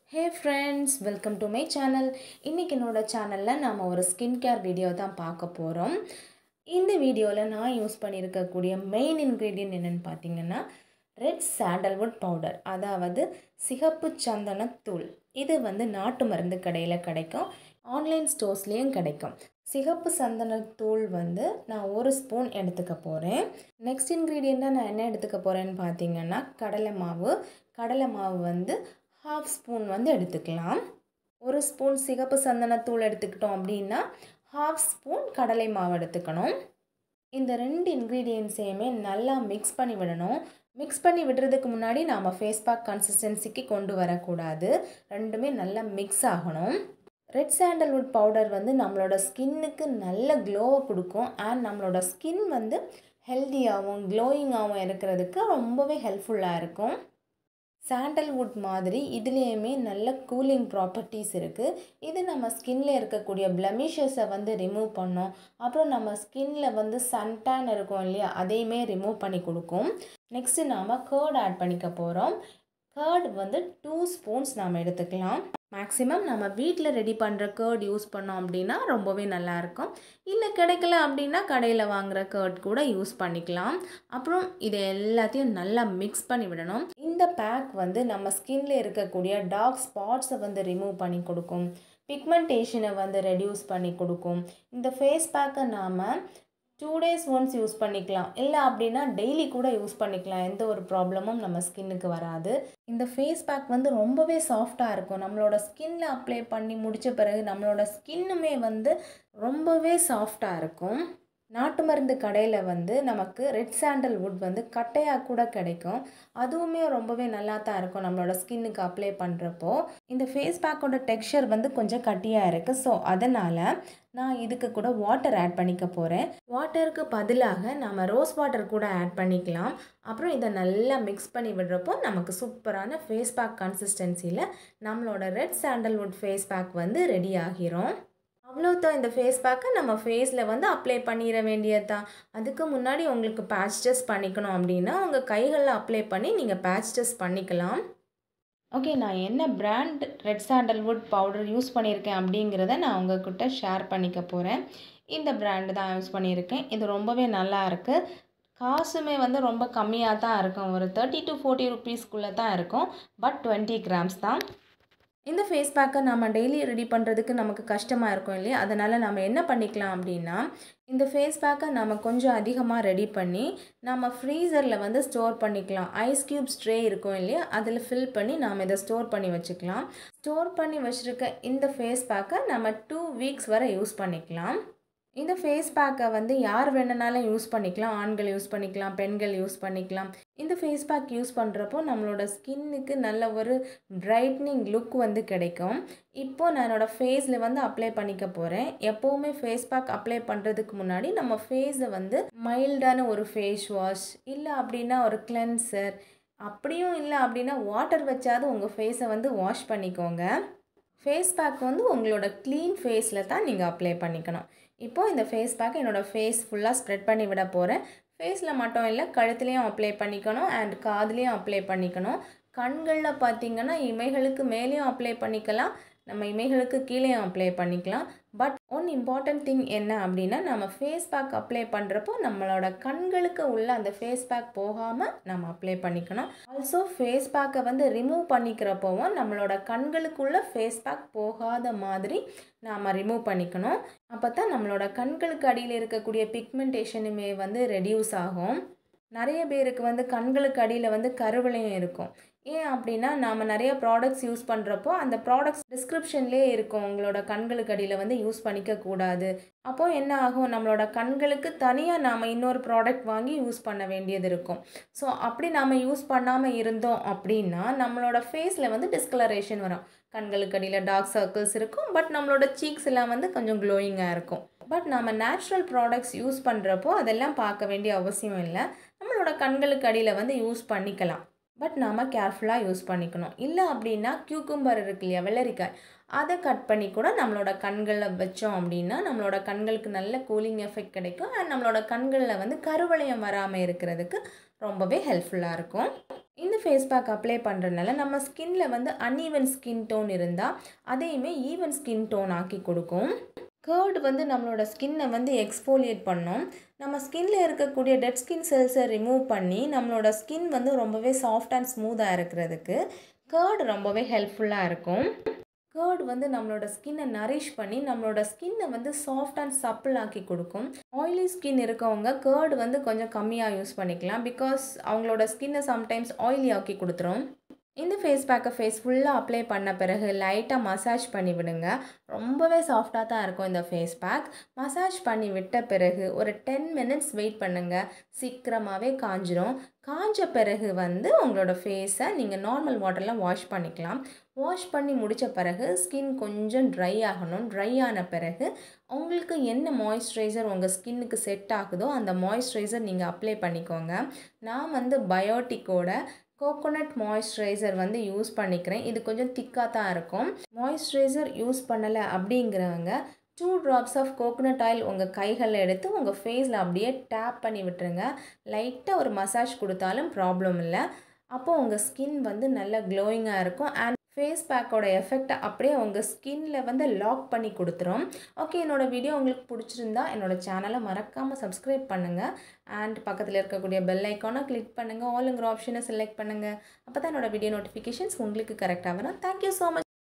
hey friends welcome to my channel இன்றைக்கி என்னோட சேனலில் நாம் ஒரு ஸ்கின் கேர் வீடியோ தான் பார்க்க போகிறோம் இந்த வீடியோவில் நான் யூஸ் பண்ணியிருக்கக்கூடிய மெயின் இன்க்ரீடியன்ட் என்னென்னு பார்த்தீங்கன்னா ரெட் சாண்டல்வுட் பவுடர் அதாவது சிகப்பு சந்தனத்தூள் இது வந்து நாட்டு மருந்து கடையில் கிடைக்கும் ஆன்லைன் ஸ்டோர்ஸ்லேயும் கிடைக்கும் சிகப்பு சந்தனத்தூள் வந்து நான் ஒரு ஸ்பூன் எடுத்துக்க போகிறேன் நெக்ஸ்ட் இன்க்ரீடியண்ட்டாக நான் என்ன எடுத்துக்க போகிறேன்னு பார்த்தீங்கன்னா கடலை மாவு கடலை மாவு வந்து ஹாஃப் ஸ்பூன் வந்து எடுத்துக்கலாம் ஒரு ஸ்பூன் சிகப்பு சந்தனத்தூள் எடுத்துக்கிட்டோம் அப்படின்னா ஹாஃப் ஸ்பூன் கடலை மாவு எடுத்துக்கணும் இந்த ரெண்டு இன்க்ரீடியன்ஸையுமே நல்லா மிக்ஸ் பண்ணி விடணும் மிக்ஸ் பண்ணி விடுறதுக்கு முன்னாடி நாம் ஃபேஸ் பேக் கன்சிஸ்டன்சிக்கு கொண்டு வரக்கூடாது ரெண்டுமே நல்லா மிக்ஸ் ஆகணும் ரெட் சாண்டல்வுட் பவுடர் வந்து நம்மளோட ஸ்கின்னுக்கு நல்ல க்ளோவை கொடுக்கும் அண்ட் நம்மளோட ஸ்கின் வந்து ஹெல்த்தியாகவும் க்ளோயிங்காகவும் இருக்கிறதுக்கு ரொம்பவே ஹெல்ப்ஃபுல்லாக இருக்கும் சாண்டல்வுட் மாதிரி இதுலேயுமே நல்ல கூலிங் ப்ராப்பர்ட்டிஸ் இருக்குது இது நம்ம ஸ்கின்ல இருக்கக்கூடிய பிளமிஷஸை வந்து ரிமூவ் பண்ணோம் அப்புறம் நம்ம ஸ்கின்ல வந்து சன்டேன் இருக்கும் இல்லையா அதையுமே ரிமூவ் பண்ணி கொடுக்கும் நெக்ஸ்ட்டு நாம் கேர்ட் ஆட் பண்ணிக்க போகிறோம் கேர்ட் வந்து டூ ஸ்பூன்ஸ் நாம் எடுத்துக்கலாம் மேக்ஸிமம் நம்ம வீட்டில் ரெடி பண்ணுற கேர்ட் யூஸ் பண்ணோம் அப்படின்னா ரொம்பவே நல்லாயிருக்கும் இல்லை கிடைக்கல அப்படின்னா கடையில் வாங்குகிற கேர்ட் கூட யூஸ் பண்ணிக்கலாம் அப்புறம் இதை எல்லாத்தையும் நல்லா மிக்ஸ் பண்ணி விடணும் இந்த பேக் வந்து நம்ம ஸ்கின்ல இருக்கக்கூடிய டார்க் ஸ்பாட்ஸை வந்து ரிமூவ் பண்ணி கொடுக்கும் பிக்மெண்டேஷனை வந்து ரெடியூஸ் பண்ணி கொடுக்கும் இந்த ஃபேஸ் பேக்கை நாம் டூ டேஸ் ஒன்ஸ் யூஸ் பண்ணிக்கலாம் இல்லை அப்படின்னா டெய்லி கூட யூஸ் பண்ணிக்கலாம் எந்த ஒரு ப்ராப்ளமும் நம்ம ஸ்கின்னுக்கு வராது இந்த ஃபேஸ் பேக் வந்து ரொம்பவே சாஃப்டாக இருக்கும் நம்மளோட ஸ்கின்ல அப்ளை பண்ணி முடித்த பிறகு நம்மளோட ஸ்கின்னுமே வந்து ரொம்பவே சாஃப்டாக இருக்கும் நாட்டு மருந்து கடையில் வந்து நமக்கு ரெட் சாண்டல் வுட் வந்து கட்டையாக கூட கிடைக்கும் அதுவுமே ரொம்பவே நல்லா தான் இருக்கும் நம்மளோட ஸ்கின்னுக்கு அப்ளை பண்ணுறப்போ இந்த ஃபேஸ் பேக்கோட டெக்ஸ்சர் வந்து கொஞ்சம் கட்டியாக இருக்குது ஸோ அதனால் நான் இதுக்கு கூட வாட்டர் ஆட் பண்ணிக்க போகிறேன் வாட்டருக்கு பதிலாக நம்ம ரோஸ் வாட்டர் கூட ஆட் பண்ணிக்கலாம் அப்புறம் இதை நல்லா மிக்ஸ் பண்ணி விடுறப்போ நமக்கு சூப்பரான ஃபேஸ் பேக் கன்சிஸ்டன்சியில் நம்மளோட ரெட் சாண்டல்வுட் ஃபேஸ் பேக் வந்து ரெடி ஆகிரும் அவ்வளோதான் இந்த ஃபேஸ் பேக்கை நம்ம ஃபேஸில் வந்து அப்ளை பண்ணிட வேண்டியது தான் அதுக்கு முன்னாடி உங்களுக்கு பேட்ச் டெஸ்ட் பண்ணிக்கணும் அப்படின்னா உங்கள் கைகளில் அப்ளை பண்ணி நீங்கள் பேட்ச் டெஸ்ட் பண்ணிக்கலாம் ஓகே நான் என்ன brand red sandalwood powder use பண்ணியிருக்கேன் அப்படிங்கிறத நான் உங்ககிட்ட ஷேர் பண்ணிக்க போகிறேன் இந்த பிராண்டு தான் யூஸ் பண்ணியிருக்கேன் இது ரொம்பவே நல்லா இருக்குது காசுமே வந்து ரொம்ப கம்மியாக தான் இருக்கும் ஒரு தேர்ட்டி டு ஃபோர்ட்டி ருபீஸ்க்குள்ளே தான் இருக்கும் பட் டுவெண்ட்டி கிராம்ஸ் தான் இந்த ஃபேஸ் பேக்கை நம்ம டெய்லி ரெடி பண்ணுறதுக்கு நமக்கு கஷ்டமாக இருக்கும் இல்லையா அதனால் நம்ம என்ன பண்ணிக்கலாம் அப்படின்னா இந்த ஃபேஸ் பேக்கை நம்ம கொஞ்சம் அதிகமாக ரெடி பண்ணி நம்ம ஃப்ரீசரில் வந்து ஸ்டோர் பண்ணிக்கலாம் ஐஸ் க்யூப்ஸ் ட்ரே இருக்கும் இல்லையா அதில் ஃபில் பண்ணி நாம் இதை ஸ்டோர் பண்ணி வச்சுக்கலாம் ஸ்டோர் பண்ணி வச்சுருக்க இந்த ஃபேஸ் பேக்கை நம்ம டூ வீக்ஸ் வரை யூஸ் பண்ணிக்கலாம் இந்த ஃபேஸ் பேக்கை வந்து யார் வேணுனாலும் யூஸ் பண்ணிக்கலாம் ஆண்கள் யூஸ் பண்ணிக்கலாம் பெண்கள் யூஸ் பண்ணிக்கலாம் இந்த ஃபேஸ் பேக் யூஸ் பண்ணுறப்போ நம்மளோட ஸ்கின்னுக்கு நல்ல ஒரு பிரைட்னிங் லுக் வந்து கிடைக்கும் இப்போது நான் என்னோடய ஃபேஸில் வந்து அப்ளை பண்ணிக்க போகிறேன் எப்போவுமே ஃபேஸ் பேக் அப்ளை பண்ணுறதுக்கு முன்னாடி நம்ம ஃபேஸை வந்து மைல்டான ஒரு ஃபேஸ் வாஷ் இல்லை அப்படின்னா ஒரு கிளென்சர் அப்படியும் இல்லை அப்படின்னா வாட்டர் வச்சாவது உங்கள் ஃபேஸை வந்து வாஷ் பண்ணிக்கோங்க ஃபேஸ் பேக் வந்து உங்களோட க்ளீன் ஃபேஸில் தான் நீங்கள் அப்ளை பண்ணிக்கணும் இப்போது இந்த ஃபேஸ் பேக் என்னோடய ஃபேஸ் ஃபுல்லாக ஸ்ப்ரெட் பண்ணி விட போகிறேன் ஃபேஸில் மட்டும் இல்லை கழுத்துலேயும் அப்ளை பண்ணிக்கணும் அண்ட் காதுலேயும் அப்ளை பண்ணிக்கணும் கண்களில் பார்த்திங்கன்னா இமைகளுக்கு மேலேயும் அப்ளை பண்ணிக்கலாம் நம்ம இமைகளுக்கு கீழேயும் அப்ளை பண்ணிக்கலாம் பட் ஒன் இம்பார்ட்டன்ட் திங் என்ன அப்படின்னா நம்ம ஃபேஸ் பேக் அப்ளை பண்ணுறப்போ நம்மளோட கண்களுக்கு உள்ள அந்த ஃபேஸ் பேக் போகாமல் நம்ம அப்ளை பண்ணிக்கணும் ஆல்சோ ஃபேஸ் பேக்கை வந்து ரிமூவ் பண்ணிக்கிறப்போவும் நம்மளோட கண்களுக்குள்ள ஃபேஸ் பேக் போகாத மாதிரி நாம் ரிமூவ் பண்ணிக்கணும் அப்போ தான் நம்மளோட கண்களுக்கு அடியில் இருக்கக்கூடிய பிக்மெண்டேஷனுமே வந்து ரெடியூஸ் ஆகும் நிறைய பேருக்கு வந்து கண்களுக்கு அடியில் வந்து கருவளையம் இருக்கும் ஏன் அப்படின்னா நாம் நிறைய ப்ராடக்ட்ஸ் யூஸ் பண்ணுறப்போ அந்த ப்ராடக்ட்ஸ் டிஸ்கிரிப்ஷன்லேயே இருக்கும் உங்களோட கண்களுக்கு அடியில் வந்து யூஸ் பண்ணிக்கக்கூடாது அப்போது என்ன ஆகும் நம்மளோட கண்களுக்கு தனியாக நாம் இன்னொரு ப்ராடக்ட் வாங்கி யூஸ் பண்ண வேண்டியது இருக்கும் ஸோ அப்படி நாம் யூஸ் பண்ணாமல் இருந்தோம் அப்படின்னா நம்மளோட ஃபேஸில் வந்து டிஸ்கலரேஷன் வரும் கண்களுக்கு அடியில் டார்க் சர்க்கிள்ஸ் இருக்கும் பட் நம்மளோட சீக்ஸ் எல்லாம் வந்து கொஞ்சம் க்ளோயிங்காக இருக்கும் பட் நம்ம நேச்சுரல் ப்ராடக்ட்ஸ் யூஸ் பண்ணுறப்போ அதெல்லாம் பார்க்க வேண்டிய அவசியம் இல்லை நம்மளோட கண்களுக்கு அடியில் வந்து யூஸ் பண்ணிக்கலாம் பட் நாம் கேர்ஃபுல்லாக யூஸ் பண்ணிக்கணும் இல்லை அப்படின்னா கியூக்கும்பர் இருக்கு இல்லையா வெள்ளரிக்காய் அதை கட் பண்ணி கூட நம்மளோட கண்களில் வச்சோம் அப்படின்னா நம்மளோட கண்களுக்கு நல்ல கூலிங் எஃபெக்ட் கிடைக்கும் அண்ட் நம்மளோட கண்களில் வந்து கருவளையம் வராமல் இருக்கிறதுக்கு ரொம்பவே ஹெல்ப்ஃபுல்லாக இருக்கும் இந்த ஃபேஸ் பேக் அப்ளை பண்ணுறதுனால நம்ம ஸ்கின்ல வந்து அன்ஈவன் ஸ்கின் டோன் இருந்தால் அதையுமே ஈவன் ஸ்கின் டோன் ஆக்கி கொடுக்கும் கேர்டு வந்து நம்மளோட ஸ்கின்னை வந்து எக்ஸ்ஃபோலியேட் பண்ணோம் நம்ம ஸ்கின்ல இருக்கக்கூடிய டெட் ஸ்கின் செல்ஸை ரிமூவ் பண்ணி நம்மளோட ஸ்கின் வந்து ரொம்பவே சாஃப்ட் அண்ட் ஸ்மூத்தாக இருக்கிறதுக்கு கேர்டு ரொம்பவே ஹெல்ப்ஃபுல்லாக இருக்கும் கேர்டு வந்து நம்மளோட ஸ்கின்னை நரிஷ் பண்ணி நம்மளோட ஸ்கின்னை வந்து சாஃப்ட் அண்ட் சப்பிள் ஆக்கி கொடுக்கும் ஆயிலி ஸ்கின் இருக்கவங்க கேர்டு வந்து கொஞ்சம் கம்மியாக யூஸ் பண்ணிக்கலாம் பிகாஸ் அவங்களோட ஸ்கின்னை சம்டைம்ஸ் ஆயிலி ஆக்கி கொடுத்துரும் இந்த ஃபேஸ் பேக்கை ஃபேஸ் ஃபுல்லாக அப்ளை பண்ண பிறகு லைட்டாக மசாஜ் பண்ணி விடுங்க ரொம்பவே சாஃப்டாக தான் இருக்கும் இந்த ஃபேஸ் பேக் மசாஜ் பண்ணி விட்ட பிறகு ஒரு டென் மினிட்ஸ் வெயிட் பண்ணுங்கள் சீக்கிரமாகவே காஞ்சிரும் காஞ்ச பிறகு வந்து உங்களோட ஃபேஸை நீங்கள் நார்மல் வாட்டரில் வாஷ் பண்ணிக்கலாம் வாஷ் பண்ணி முடித்த பிறகு ஸ்கின் கொஞ்சம் ட்ரை ஆகணும் ட்ரை ஆன பிறகு உங்களுக்கு என்ன மாய்ஸ்சரைசர் உங்கள் ஸ்கின்னுக்கு செட் ஆகுதோ அந்த மாய்ஸ்சரைசர் நீங்கள் அப்ளை பண்ணிக்கோங்க நான் வந்து பயோட்டிக்கோட கோகோனட் மாய்ஸ்சரைசர் வந்து யூஸ் பண்ணிக்கிறேன் இது கொஞ்சம் திக்காக தான் இருக்கும் மாய்ஸ்சரைசர் யூஸ் பண்ணலை அப்படிங்கிறவங்க two drops of coconut oil உங்கள் கைகளில் எடுத்து உங்கள் ஃபேஸில் அப்படியே டேப் பண்ணி விட்டுருங்க லைட்டாக ஒரு மசாஜ் கொடுத்தாலும் ப்ராப்ளம் இல்லை அப்போது உங்கள் ஸ்கின் வந்து நல்ல க்ளோயிங்காக இருக்கும் அண்ட் ஃபேஸ் பேக்கோட எஃபெக்டை அப்படியே உங்கள் ஸ்கின்ல வந்து லாக் பண்ணி கொடுத்துரும் ஓகே என்னோடய வீடியோ உங்களுக்கு பிடிச்சிருந்தா என்னோடய சேனலை மறக்காமல் சப்ஸ்கிரைப் பண்ணுங்கள் அண்ட் பக்கத்தில் இருக்கக்கூடிய பெல் ஐக்கானை கிளிக் பண்ணுங்கள் ஆளுங்கிற ஆப்ஷனை செலக்ட் பண்ணுங்கள் அப்போ தான் என்னோடய வீடியோ நோட்டிஃபிகேஷன்ஸ் உங்களுக்கு கரெக்டாக வரும் தேங்க்யூ ஸோ மச்